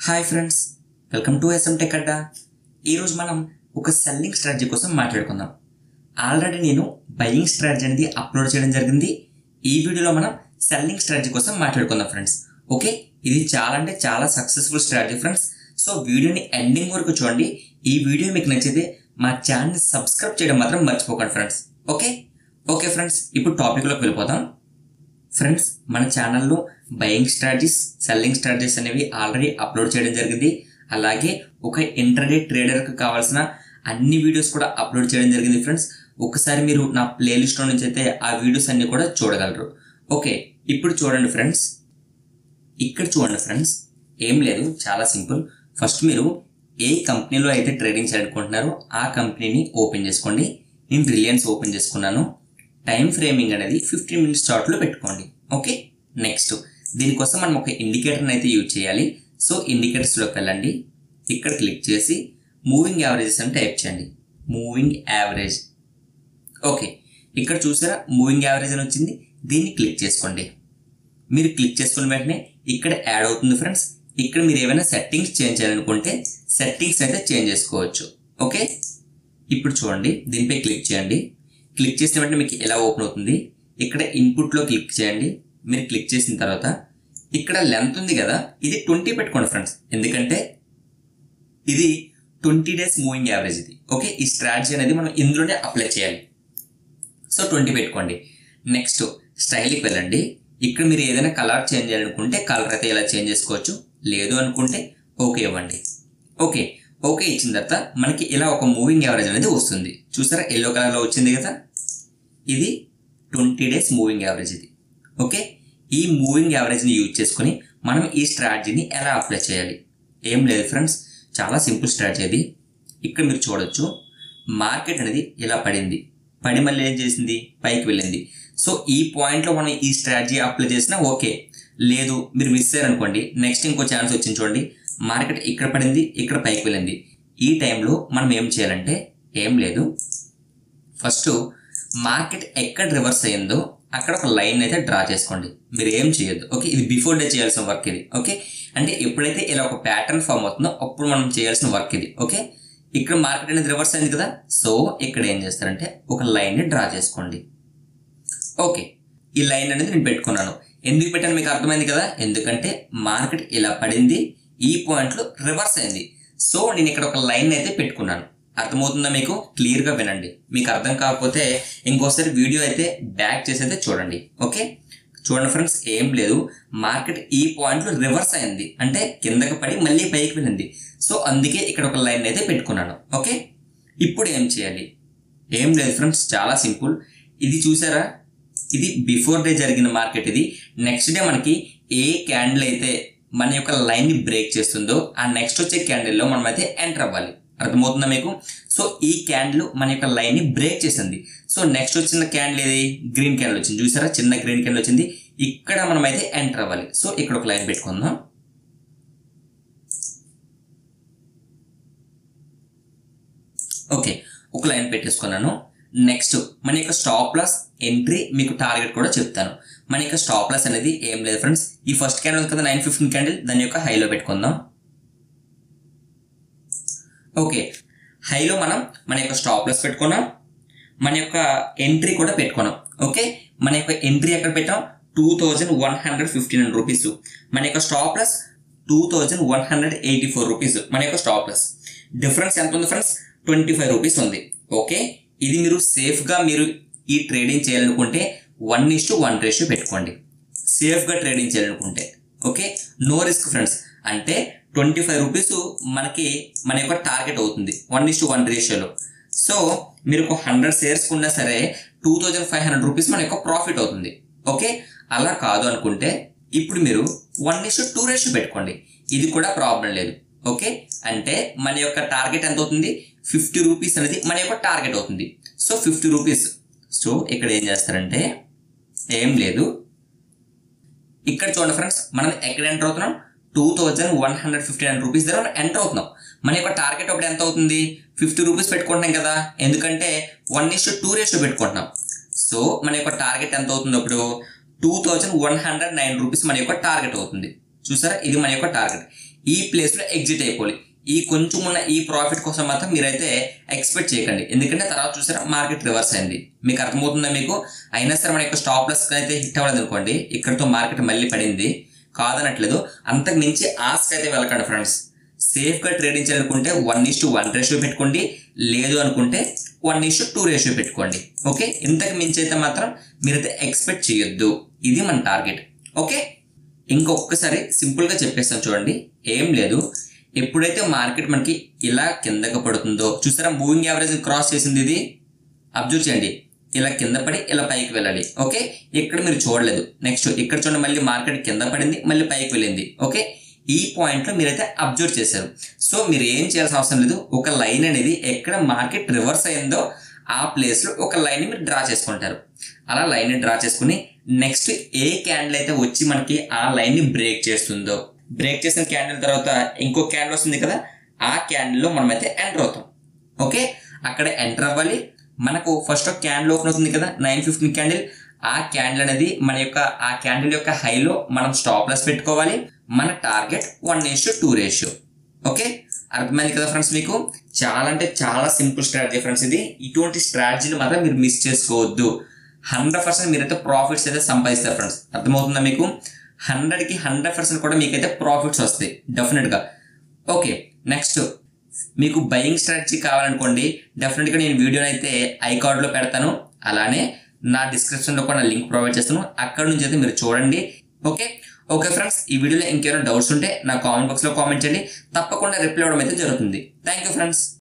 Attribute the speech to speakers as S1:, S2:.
S1: hi friends welcome to SM tech అడ్డా ఈరోజు మనం ఒక సెల్లింగ్ స్ట్రాటజీ కోసం మాట్లాడుకుందాం ఆల్రెడీ నేను బయింగ్ స్ట్రాటజీ అనేది అప్లోడ్ చేయడం జరిగింది ఈ వీడియోలో మనం సెల్లింగ్ స్ట్రాటజీ కోసం మాట్లాడుకుందాం ఫ్రెండ్స్ ఓకే ఇది చాలా అంటే చాలా సక్సెస్ఫుల్ స్ట్రాటజీ ఫ్రెండ్స్ సో వీడియోని ఎండింగ్ వరకు చూడండి ఈ వీడియో మీకు నచ్చితే మా ఛానల్ని సబ్స్క్రైబ్ చేయడం మాత్రం మర్చిపోకండి ఫ్రెండ్స్ ఓకే ఓకే ఫ్రెండ్స్ ఇప్పుడు టాపిక్లోకి వెళ్ళిపోదాం ఫ్రెండ్స్ మన ఛానల్లో బయింగ్ స్ట్రాటజీస్ సెల్లింగ్ స్ట్రాటజీస్ అనేవి ఆల్రెడీ అప్లోడ్ చేయడం జరిగింది అలాగే ఒక ఇంటర్డే ట్రేడర్కి కావాల్సిన అన్ని వీడియోస్ కూడా అప్లోడ్ చేయడం జరిగింది ఫ్రెండ్స్ ఒకసారి మీరు నా ప్లేలిస్ట్లో నుంచి అయితే ఆ వీడియోస్ అన్ని కూడా చూడగలరు ఓకే ఇప్పుడు చూడండి ఫ్రెండ్స్ ఇక్కడ చూడండి ఫ్రెండ్స్ ఏం లేదు చాలా సింపుల్ ఫస్ట్ మీరు ఏ కంపెనీలో అయితే ట్రేడింగ్ చేయాలనుకుంటున్నారో ఆ కంపెనీని ఓపెన్ చేసుకోండి నేను రిలయన్స్ ఓపెన్ చేసుకున్నాను టైం ఫ్రేమింగ్ అనేది ఫిఫ్టీన్ మినిట్స్ చార్ట్లో పెట్టుకోండి ఓకే నెక్స్ట్ దీనికోసం మనం ఒక ఇండికేటర్ని అయితే యూజ్ చేయాలి సో ఇండికేటర్స్లోకి వెళ్ళండి ఇక్కడ క్లిక్ చేసి మూవింగ్ యావరేజెస్ అని టైప్ చేయండి మూవింగ్ యావరేజ్ ఓకే ఇక్కడ చూసారా మూవింగ్ యావరేజ్ అని వచ్చింది దీన్ని క్లిక్ చేసుకోండి మీరు క్లిక్ చేసుకున్న వెంటనే ఇక్కడ యాడ్ అవుతుంది ఫ్రెండ్స్ ఇక్కడ మీరు ఏమైనా సెట్టింగ్స్ చేంజ్ చేయాలనుకుంటే సెట్టింగ్స్ అయితే చేంజ్ చేసుకోవచ్చు ఓకే ఇప్పుడు చూడండి దీనిపై క్లిక్ చేయండి క్లిక్ చేసిన వెంటనే మీకు ఎలా ఓపెన్ అవుతుంది ఇక్కడ ఇన్పుట్లో క్లిక్ చేయండి మీరు క్లిక్ చేసిన తర్వాత ఇక్కడ లెంత్ ఉంది కదా ఇది ట్వంటీ పెట్టుకోండి ఫ్రెండ్స్ ఎందుకంటే ఇది ట్వంటీ డేస్ మూవింగ్ యావరేజ్ ఇది ఓకే ఈ స్ట్రాటజీ అనేది మనం ఇందులోనే అప్లై చేయాలి సో ట్వంటీ పెట్టుకోండి నెక్స్ట్ స్టైల్కి వెళ్ళండి ఇక్కడ మీరు ఏదైనా కలర్ చేంజ్ చేయాలనుకుంటే కలర్ అయితే ఇలా చేంజ్ చేసుకోవచ్చు లేదు అనుకుంటే ఓకే ఇవ్వండి ఓకే ఓకే ఇచ్చిన తర్వాత మనకి ఇలా ఒక మూవింగ్ యావరేజ్ అనేది వస్తుంది చూసారా ఎల్లో కలర్లో వచ్చింది కదా ఇది ట్వంటీ డేస్ మూవింగ్ యావరేజ్ ఇది ఓకే ఈ మూవింగ్ యావరేజ్ని యూజ్ చేసుకొని మనం ఈ స్ట్రాటజీని ఎలా అప్లై చేయాలి ఏం లేదు ఫ్రెండ్స్ చాలా సింపుల్ స్ట్రాటజీ అది ఇక్కడ మీరు చూడొచ్చు మార్కెట్ అనేది ఇలా పడింది పడి మళ్ళీ ఏం చేసింది పైకి వెళ్ళింది సో ఈ పాయింట్లో మనం ఈ స్ట్రాటజీ అప్లై చేసినా ఓకే లేదు మీరు మిస్ అయ్యారనుకోండి నెక్స్ట్ ఇంకో ఛాన్స్ వచ్చింది చూడండి మార్కెట్ ఇక్కడ పడింది ఇక్కడ పైకి వెళ్ళింది ఈ టైంలో మనం ఏం చేయాలంటే ఏం లేదు ఫస్ట్ మార్కెట్ ఎక్కడ రివర్స్ అయ్యిందో అక్కడ ఒక లైన్ అయితే డ్రా చేసుకోండి మీరు ఏం చేయొద్దు ఓకే ఇది బిఫోర్ డే చేయాల్సిన వర్క్ ఇది ఓకే అంటే ఎప్పుడైతే ఇలా ఒక ప్యాటర్న్ ఫామ్ అవుతుందో అప్పుడు మనం చేయాల్సిన వర్క్ ఇది ఓకే ఇక్కడ మార్కెట్ అనేది రివర్స్ అయింది కదా సో ఇక్కడ ఏం చేస్తారంటే ఒక లైన్ని డ్రా చేసుకోండి ఓకే ఈ లైన్ అనేది నేను పెట్టుకున్నాను ఎందుకు పెట్టాను మీకు అర్థమైంది కదా ఎందుకంటే మార్కెట్ ఇలా పడింది ఈ పాయింట్లో రివర్స్ అయింది సో నేను ఇక్కడ ఒక లైన్ అయితే పెట్టుకున్నాను అర్థమవుతుందా మీకు క్లియర్గా వినండి మీకు అర్థం కాకపోతే ఇంకోసారి వీడియో అయితే బ్యాక్ చేసి అయితే చూడండి ఓకే చూడండి ఫ్రెండ్స్ ఏం లేదు మార్కెట్ ఈ పాయింట్లో రివర్స్ అయింది అంటే కిందకి పడి మళ్ళీ పైకి వెళ్ళింది సో అందుకే ఇక్కడ ఒక లైన్ అయితే పెట్టుకున్నాను ఓకే ఇప్పుడు ఏం చేయాలి ఏం లేదు ఫ్రెండ్స్ చాలా సింపుల్ ఇది చూసారా ఇది బిఫోర్ డే జరిగిన మార్కెట్ ఇది నెక్స్ట్ డే మనకి ఏ క్యాండిల్ అయితే మన యొక్క లైన్ని బ్రేక్ చేస్తుందో ఆ నెక్స్ట్ వచ్చే క్యాండిల్లో మనం అయితే ఎంటర్ అవ్వాలి అర్థమవుతుందా మీకు సో ఈ క్యాండిల్ మన యొక్క లైన్ని బ్రేక్ చేసింది సో నెక్స్ట్ వచ్చిన క్యాండిల్ ఏది గ్రీన్ క్యాండిల్ వచ్చింది చూసారా చిన్న గ్రీన్ క్యాండిల్ వచ్చింది ఇక్కడ మనం అయితే ఎంటర్ అవ్వాలి సో ఇక్కడ ఒక లైన్ పెట్టుకుందాం ఓకే ఒక లైన్ పెట్టేసుకున్నాను నెక్స్ట్ మన యొక్క స్టాప్ లాస్ ఎంట్రీ మీకు టార్గెట్ కూడా చెప్తాను మన యొక్క స్టాప్ లాస్ అనేది ఏం లేదు ఫ్రెండ్స్ ఈ ఫస్ట్ క్యాండిల్ ఉంది కదా నైన్ ఫిఫ్టీన్ క్యాండిల్ దాని యొక్క హైలో పెట్టుకుందాం ఓకే హైలో మనం మన యొక్క స్టాప్ లాస్ పెట్టుకున్నాం మన యొక్క ఎంట్రీ కూడా పెట్టుకున్నాం ఓకే మన యొక్క ఎంట్రీ ఎక్కడ పెట్టాం two thousand one hundred fifteen rupees మన యొక్క stop loss two thousand one hundred eighty four rupees మన యొక్క స్టాప్ లాస్ డిఫరెన్స్ ఎంత ఉంది ఫ్రెండ్స్ ట్వంటీ ఫైవ్ రూపీస్ ఉంది ఓకే ఇది మీరు సేఫ్గా మీరు ఈ ట్రేడింగ్ చేయాలనుకుంటే one is to one ratio పెట్టుకోండి సేఫ్గా ట్రేడింగ్ చేయాలనుకుంటే ఓకే నో రిస్క్ ఫ్రెండ్స్ అంటే ట్వంటీ ఫైవ్ రూపీస్ మనకి మన యొక్క టార్గెట్ అవుతుంది వన్ ఇస్ టు వన్ రేషియోలో సో మీరు ఒక హండ్రెడ్ షేర్స్ ఉన్నా సరే two thousand five hundred rupees మన యొక్క ప్రాఫిట్ అవుతుంది ఓకే అలా కాదు అనుకుంటే ఇప్పుడు మీరు వన్ ఇస్ టూ రేషియో పెట్టుకోండి ఇది కూడా ప్రాబ్లం లేదు ఓకే అంటే మన యొక్క టార్గెట్ ఎంత అవుతుంది ఫిఫ్టీ రూపీస్ అనేది మన యొక్క టార్గెట్ అవుతుంది సో ఫిఫ్టీ రూపీస్ సో ఇక్కడ ఏం చేస్తారంటే ఏం లేదు ఇక్కడ చూడండి ఫ్రెండ్స్ మనం ఎక్కడ ఎంటర్ అవుతున్నాం two thousand one hundred fifty nine rupees దగ్గర ఎంటర్ అవుతున్నాం మన యొక్క టార్గెట్ ఒకటి ఎంత అవుతుంది ఫిఫ్టీ రూపీస్ పెట్టుకుంటున్నాం కదా ఎందుకంటే వన్ ఇస్ టూ రేషియో పెట్టుకుంటున్నాం సో మన యొక్క టార్గెట్ ఎంత అవుతుంది అప్పుడు two thousand one hundred nine rupees మన యొక్క టార్గెట్ అవుతుంది చూసారా ఇది మన యొక్క టార్గెట్ ఈ ప్లేస్లో ఎగ్జిట్ అయిపోవాలి ఈ కొంచెం ఉన్న ఈ ప్రాఫిట్ కోసం మాత్రం మీరైతే ఎక్స్పెక్ట్ చేయకండి ఎందుకంటే తర్వాత చూసారా మార్కెట్ రివర్స్ అయింది మీకు అర్థమవుతుందా మీకు అయినా సరే మన యొక్క స్టాప్ లెస్ అయితే హిట్ అవ్వలేదు అనుకోండి ఇక్కడతో మార్కెట్ మళ్ళీ పడింది కాదనట్లేదు అంతకు మించి ఆస్క్ అయితే వెళ్ళకండి ఫ్రెండ్స్ సేఫ్గా ట్రేడింగ్ చేయాలనుకుంటే one is to one ratio పెట్టుకోండి లేదు అనుకుంటే one is to two ratio పెట్టుకోండి ఓకే ఇంతకు మించి అయితే మాత్రం మీరైతే ఎక్స్పెక్ట్ చేయొద్దు ఇది మన టార్గెట్ ఓకే ఇంకొకసారి సింపుల్గా చెప్పేస్తాను చూడండి ఏం లేదు ఎప్పుడైతే మార్కెట్ మనకి ఇలా కిందకు పడుతుందో చూసారా మూవింగ్ యావరేజ్ క్రాస్ చేసింది ఇది అబ్జర్వ్ చేయండి ఇలా కింద పడి ఇలా పైకి వెళ్ళాలి ఓకే ఇక్కడ మీరు చూడలేదు నెక్స్ట్ ఇక్కడ చూడండి మళ్ళీ మార్కెట్ కింద పడింది మళ్ళీ పైకి వెళ్ళింది ఓకే ఈ పాయింట్లో మీరైతే అబ్జర్వ్ చేశారు సో మీరు ఏం చేయాల్సిన అవసరం లేదు ఒక లైన్ అనేది ఎక్కడ మార్కెట్ రివర్స్ అయిందో ఆ ప్లేస్లో ఒక లైన్ మీరు డ్రా చేసుకుంటారు అలా లైన్ డ్రా చేసుకుని నెక్స్ట్ ఏ క్యాండిల్ అయితే వచ్చి మనకి ఆ లైన్ని బ్రేక్ చేస్తుందో బ్రేక్ చేసిన క్యాండిల్ తర్వాత ఇంకో క్యాండిల్ వస్తుంది కదా ఆ క్యాండిల్లో మనమైతే ఎంటర్ అవుతాం ఓకే అక్కడ ఎంటర్ అవ్వాలి మనకు ఫస్ట్ ఒక క్యాండిల్ ఓపెన్ అవుతుంది కదా నైన్ ఫిఫ్టీన్ క్యాండిల్ ఆ క్యాండిల్ అనేది మన యొక్క ఆ క్యాండిల్ యొక్క హైలో మనం స్టాప్ లెస్ పెట్టుకోవాలి మన target one ratio two ratio okay అర్థమైంది కదా ఫ్రెండ్స్ మీకు చాలా అంటే చాలా సింపుల్ స్ట్రాటజీ ఫ్రెండ్స్ ఇది ఇటువంటి స్ట్రాటజీని మాత్రం మీరు మిస్ చేసుకోవద్దు హండ్రెడ్ పర్సెంట్ మీరైతే ప్రాఫిట్స్ అయితే సంపాదిస్తారు ఫ్రెండ్స్ అర్థమవుతుందా మీకు హండ్రెడ్కి హండ్రెడ్ పర్సెంట్ కూడా మీకైతే ప్రాఫిట్స్ వస్తాయి డెఫినెట్గా ఓకే నెక్స్ట్ మీకు బయింగ్ స్ట్రాటజీ కావాలనుకోండి డెఫినెట్గా నేను వీడియోని అయితే ఐ కార్డ్లో పెడతాను అలానే నా డిస్క్రిప్షన్లో కూడా లింక్ ప్రొవైడ్ చేస్తాను అక్కడ నుంచి అయితే మీరు చూడండి ఓకే ఓకే ఫ్రెండ్స్ ఈ వీడియోలో ఇంకేమైనా డౌట్స్ ఉంటే నా కామెంట్ బాక్స్లో కామెంట్ చేయండి తప్పకుండా రిప్లై ఇవ్వడం అయితే జరుగుతుంది థ్యాంక్ యూ ఫ్రెండ్స్